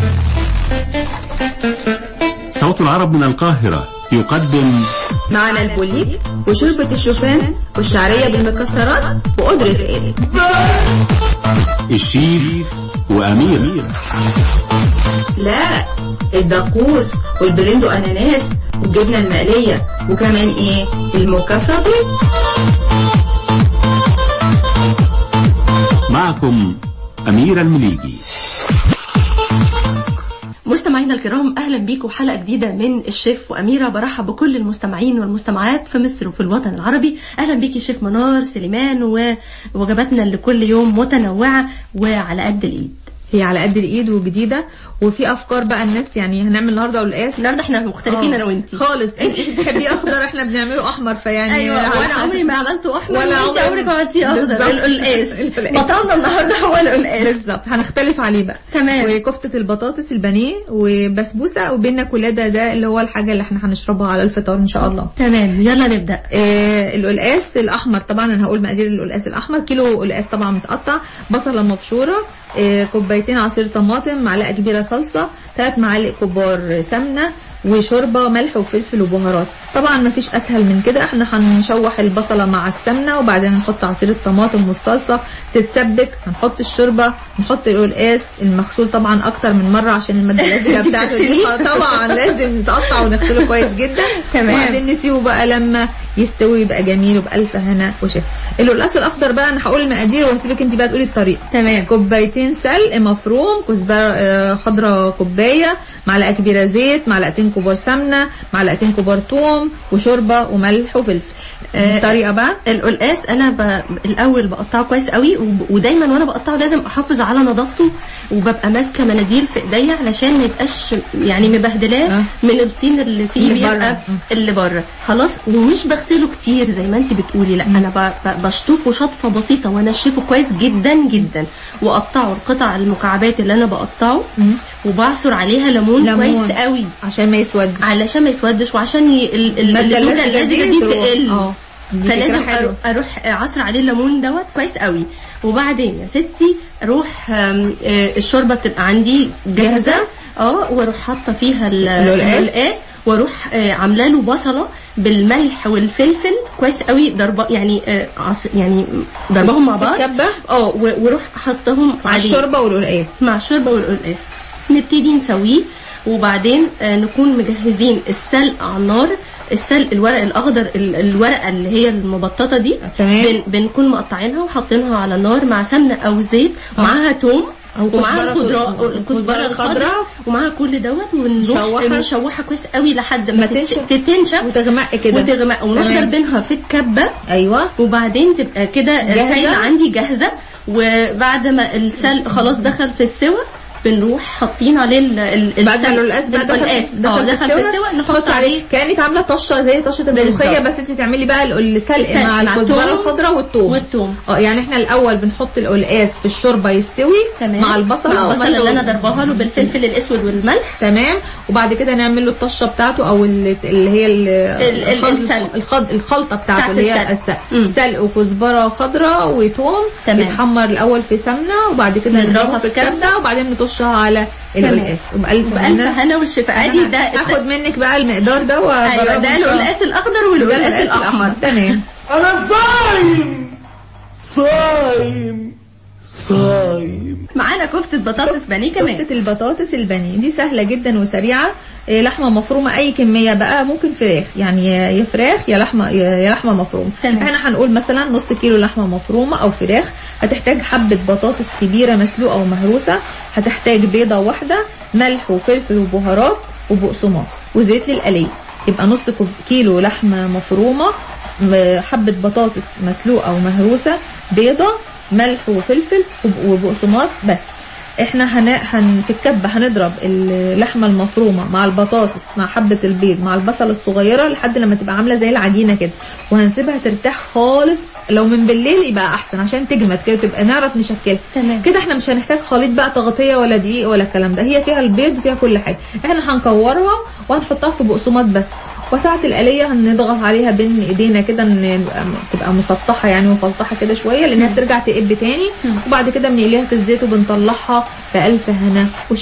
صوت العرب من القاهرة يقدم معنا البوليب وشوربة الشوفان والشعرية بالمكسرات وقدرة ايه الشيف وأمير لا الدقوس والبلندو اناناس والجبنة المقلية وكمان ايه المكافرة بيض معكم أمير المليجي مستمعينا الكرام اهلا بيكم حلقه جديده من الشيف واميره برحب بكل المستمعين والمستمعات في مصر وفي الوطن العربي اهلا بيكي شيف منار سليمان ووجباتنا اللي كل يوم متنوعه وعلى قد الايد هي على قد الايد وجديده وفي افكار بقى الناس يعني هنعمل النهارده قلقاس النهارده احنا مختلفين انا وانتي خالص انت بتحبيه اخضر احنا بنعمله احمر فيعني ايوه وانا عمري ما عملته احمر ولا وانت عمري- عمرك ما عملتيه اخضر بالظبط. القلقاس القلقاس. بطلنا النهارده هو القلقاس بالظبط هنختلف عليه بقى تمام. وكفته البطاطس البانيه وبسبوسه وبينا كولاده ده اللي هو الحاجه اللي احنا هنشربها على الفطار ان شاء الله تمام يلا نبدا آه القلقاس الاحمر طبعا انا هقول مقادير القلقاس الاحمر كيلو قلقاس طبعا متقطع بصله مبشوره آه كوبايتين عصير طماطم معلقه كبيره صلصه ثلاث معالق كبار سمنه وشوربه ملح وفلفل وبهارات طبعا ما فيش اسهل من كده احنا هنشوح البصله مع السمنه وبعدين نحط عصير الطماطم والصلصه تتسبك هنحط الشوربه نحط القلقاس المغسول طبعا اكتر من مره عشان الماده اللزجه بتاعته دي آه، طبعا لازم نتقطع ونغسله كويس جدا تمام. وبعدين نسيبه بقى لما يستوي يبقى جميل وبألف هنا وشفا القلقاس الاخضر بقى انا هقول المقادير وهسيبك انت بقى تقولي الطريقه تمام كوبايتين سلق مفروم كزبره آه، خضراء كوبايه معلقه كبيره زيت معلقتين كبار سمنه معلقتين كبار توم وشوربه وملح وفلفل آه، الطريقه بقى القلقاس انا ب... الاول بقطعه كويس قوي وب... ودايما وانا بقطعه لازم احافظ على نظافته وببقى ماسكه مناديل في ايديا علشان ما يبقاش يعني مبهدلاه آه. من الطين اللي فيه اللي بيبقى بره. اللي بره خلاص ومش بغسله كتير زي ما انت بتقولي لا انا ب... ب... بشطفه شطفه بسيطه وانشفه كويس جدا جدا واقطعه القطع المكعبات اللي انا بقطعه وبعصر عليها ليمون ليمون. كويس قوي عشان ما يسودش علشان ما يسودش وعشان ي... ال... ال- المادة الليمونة اللزجة اللزجه دي دي تروح. تقل اه دي فكرة فلازم حلوة. أرو- اروح عصر عليه الليمون دوت كويس قوي وبعدين يا ستي اروح آم، آه، الشوربه بتبقى عندي جاهزه اه واروح حاطه فيها ال- القلقاس. القلقاس واروح آه، عامله له بصله بالملح والفلفل كويس قوي ضربه يعني آه، عص يعني ضربهم مع في بعض الكبة؟ اه و- واروح حطهم مع عليه. الشوربه والقلقاس مع الشوربه والقلقاس نبتدي نسويه وبعدين آه، نكون مجهزين السلق على النار السلق الورق الاخضر ال- الورقه اللي هي المبططه دي تمام. بن بنكون مقطعينها وحاطينها على النار مع سمنه او زيت ومعاها توم أو ومعاها كزبرة خضراء خضراء. الكزبره الخضراء. الخضراء ومعاها كل دوت ونروح نشوحها. نشوحها كويس قوي لحد ما ما تس- تنشف. تتنشف وتغمق كده وتغمق ونحضر تمام. بينها في الكبه ايوه وبعدين تبقى كده جاهزة؟ سايله عندي جاهزه وبعد ما السلق خلاص دخل في السوا بنروح حاطين عليه ال- ال- بعد ما السلق- القلقاس بقى دخل القلقاس اه دخل في السوا نحط عليه كانك عامله طشه زي طشه الملوخيه بالظبط. بس انت تعملي بقى ال- السلق السلق مع مع الكزبره الثوم الخضراء والثوم والثوم. اه يعني احنا الاول بنحط القلقاس في الشوربه يستوي تمام مع البصله مع أو البصل ملح اللي انا و- ضرباها له بالفلفل الاسود والملح تمام وبعد كده نعمل له الطشه بتاعته او ال- اللي هي ال- ال- الخلط- السلق. الخلط الخلطه بتاعته بتاعت اللي هي السلق. السلق مم. سلق وكزبره خضراء وثوم تمام. يتحمر الاول في سمنه وبعد كده نضربها نضربها في في كبه كبة. وبعدين نطشها على القلقاس وبألف بألف هنا. هنا والشفاء ادي ده هاخد منك بقى المقدار ده ايوه وأجربه ده إن شاء الله. القلقاس الاخضر ده والقلقاس القلقاس الاحمر تمام أنا صايم صايم صايم معانا كفته بطاطس بانيه كمان كفتة البطاطس البانيه دي سهلة جدا وسريعة إيه، لحمة مفرومة أي كمية بقى ممكن فراخ يعني يا يا فراخ يا لحمة يا يا لحمة مفرومة تمام. احنا هنقول مثلا نص كيلو لحمة مفرومة أو فراخ هتحتاج حبة بطاطس كبيرة مسلوقة ومهروسة هتحتاج بيضة واحدة ملح وفلفل وبهارات وبقسماط وزيت للقلي يبقى نص كوب- كيلو لحمة مفرومة م- حبة بطاطس مسلوقة ومهروسة بيضة ملح وفلفل وب- وبقسماط بس احنا هن... هن... في الكبة هنضرب اللحمة المفرومة مع البطاطس مع حبة البيض مع البصل الصغيرة لحد لما تبقى عاملة زي العجينة كده وهنسيبها ترتاح خالص لو من بالليل يبقى احسن عشان تجمد كده تبقى نعرف نشكلها تمام. كده احنا مش هنحتاج خليط بقى تغطية ولا دقيق ولا الكلام ده هي فيها البيض وفيها كل حاجة احنا هنكورها وهنحطها في بقسماط بس وساعة الآلية هنضغط عليها بين ايدينا كده ان نبقى- تبقى مسطحة يعني وفلطحة كده شوية لانها بترجع تقب تاني وبعد كده بنقليها في الزيت وبنطلعها بألف هنا وشفا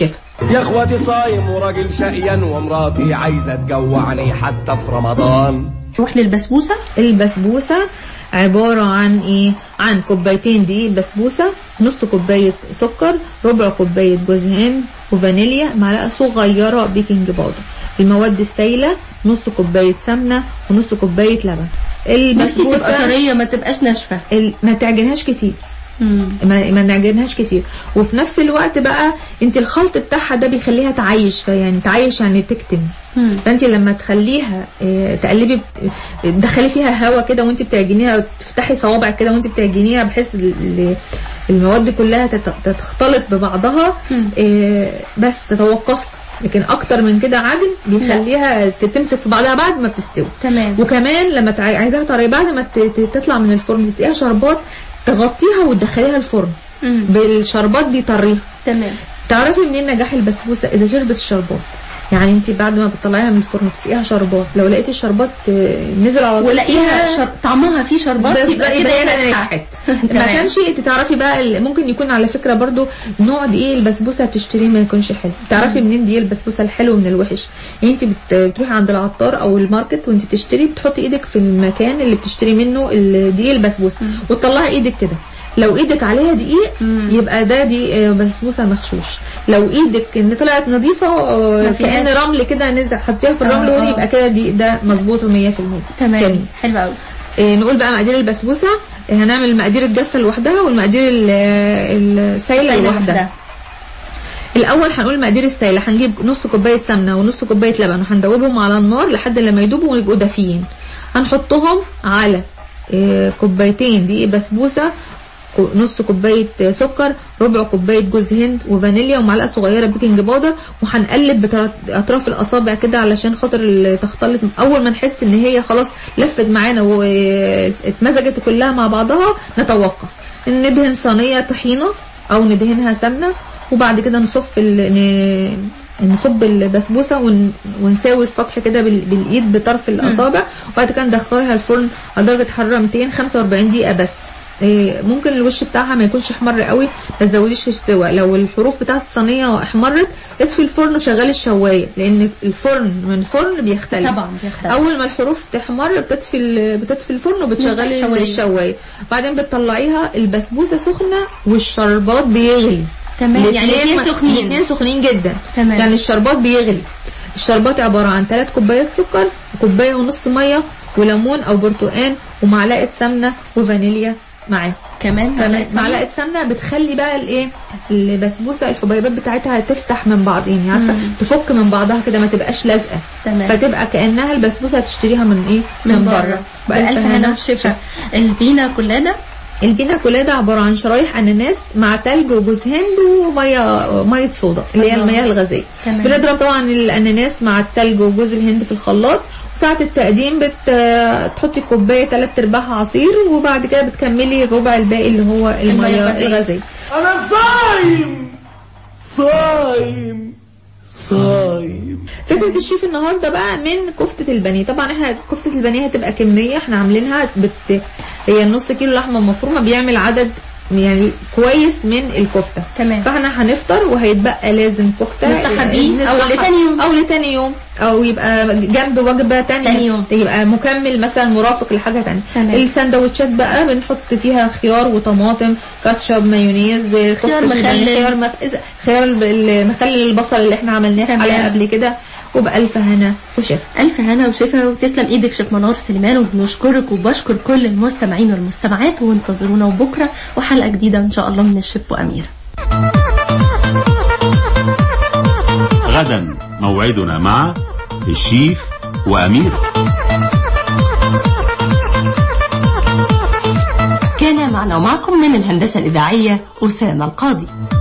يا اخواتي صايم وراجل شقيان ومراتي عايزة تجوعني حتى في رمضان نروح للبسبوسة البسبوسة عبارة عن ايه عن كوبايتين دقيق بسبوسة نص كوباية سكر ربع كوباية جوز هند وفانيليا معلقة صغيرة بيكنج باودر المواد السائلة نص كوباية سمنة ونص كوباية لبن نفسي تبقى البسبوسة طرية ما تبقاش ناشفة ال- ما تعجنهاش كتير مم. ما, ما نعجنهاش كتير وفي نفس الوقت بقى انت الخلط بتاعها ده بيخليها تعيش فيعني تعيش يعني تكتم مم. فانت لما تخليها اه، تقلبي بت- تدخلي فيها هواء كده وانت بتعجنيها تفتحي صوابعك كده وانت بتعجنيها بحيث ال- ال- المواد كلها تت- تختلط ببعضها مم. اه، بس تتوقفي لكن اكتر من كده عجن بيخليها تمسك في بعضها بعد ما بتستوي تمام وكمان لما تع- عايزاها طريه بعد ما ت- ت- تطلع من الفرن تسقيها شربات تغطيها وتدخليها الفرن مم. بالشربات بيطريها تمام تعرفي منين نجاح البسبوسه اذا شربت الشربات يعني انت بعد ما بتطلعيها من الفرن تسقيها شربات لو لقيتي الشربات آه، نزل على طول ولاقيها فيها شر... طعمها فيه شربات بس يبقى كده هي ناجحة نجحت ما تمام. كانش انت تعرفي بقى ال- ممكن يكون على فكره برضو نوع دقيق البسبوسه بتشتريه ما يكونش حلو تعرفي منين دقيق البسبوسه الحلو من الوحش يعني انت بت- بتروحي عند العطار او الماركت وانت بتشتري بتحطي ايدك في المكان اللي بتشتري منه ال- دقيق البسبوسه وتطلعي ايدك كده لو ايدك عليها دقيق يبقى ده دي آه، بسبوسه مغشوش لو ايدك ان طلعت نظيفه آه، ما فيهاش. كان رمل كده نزل حطيها في الرمل آه، هنا آه. يبقى كده دي ده مظبوط 100% تمام جميل. حلو قوي إيه، نقول بقى مقادير البسبوسه إيه، هنعمل المقادير الجافه لوحدها والمقادير ال- السايله لوحدها الاول هنقول المقادير السايله هنجيب نص كوبايه سمنه ونص كوبايه لبن وهندوبهم على النار لحد لما يدوبوا ويبقوا دافيين هنحطهم على إيه، كوبايتين دقيق بسبوسه كو- نص كوبايه سكر ربع كوبايه جوز هند وفانيليا ومعلقه صغيره بيكنج باودر وهنقلب باطراف الاصابع كده علشان خاطر ال- تختلط اول ما نحس ان هي خلاص لفت معانا واتمزجت كلها مع بعضها نتوقف ندهن صينيه طحينه او ندهنها سمنه وبعد كده نصف ال... ن... نصب البسبوسه ون... ونساوي السطح كده بال... بالايد بطرف الاصابع وبعد كده ندخلها الفرن على درجه حراره 200 45 دقيقه بس إيه، ممكن الوش بتاعها ما يكونش احمر قوي ما تزوديش في السوا لو الحروف بتاعت الصينيه احمرت اطفي الفرن وشغلي الشوايه لان الفرن من فرن بيختلف طبعا بيختلف. اول ما الحروف تحمر بتطفي ال- بتطفي الفرن وبتشغلي الشواية. الشوايه بعدين بتطلعيها البسبوسه سخنه والشربات بيغلي تمام يعني الاتنين الاثنين سخنين الاثنين سخنين جدا تمام. يعني الشربات بيغلي الشربات عبارة عن 3 كوبايات سكر وكوباية ونص مية وليمون أو برتقان ومعلقة سمنة وفانيليا معاه كمان كمان معلقة سمنة بتخلي بقى الايه البسبوسة الحبيبات بتاعتها تفتح من بعض يعني عارفة تفك من بعضها كده ما تبقاش لازقة تمام. فتبقى كأنها البسبوسة بتشتريها من ايه من بره بألف هنا وشفا البينا كولادا البينا كولادا عبارة عن شرايح أناناس مع تلج وجوز هند ومية مية صودا اللي هي الله. المياه الغازية تمام. بنضرب طبعا الأناناس مع التلج وجوز الهند في الخلاط وساعة التقديم بت تحطي كوباية تلات أرباعها عصير وبعد كده بتكملي الربع الباقي اللي هو المية المية الغازية. الغازية انا صايم صايم صايم فكرة الشيف النهاردة بقى من كفتة البانيه طبعا احنا كفتة البانيه هتبقى كمية احنا عاملينها بت... هي النص كيلو لحمة مفرومة بيعمل عدد يعني كويس من الكفتة تمام. فاحنا هنفطر وهيتبقى لازم كفتة نصحى بيه أو نصحى- لتاني يوم. او لتاني يوم او يبقى جنب وجبة تانية تاني يوم. يبقى مكمل مثلا مرافق لحاجة تانية تمام. السندوتشات بقى بنحط فيها خيار وطماطم كاتشب مايونيز كفتة البانيه، مخلل. خيار مخ... خيار المخلل البصل اللي احنا عملناه تمام. عليها قبل كده وبألف هنا وشفا ألف هنا وشفا وتسلم إيدك شيف منار سليمان وبنشكرك وبشكر كل المستمعين والمستمعات وانتظرونا بكرة وحلقة جديدة إن شاء الله من الشيف وأمير غدا موعدنا مع الشيف وأمير كان معنا ومعكم من الهندسة الإذاعية أسامة القاضي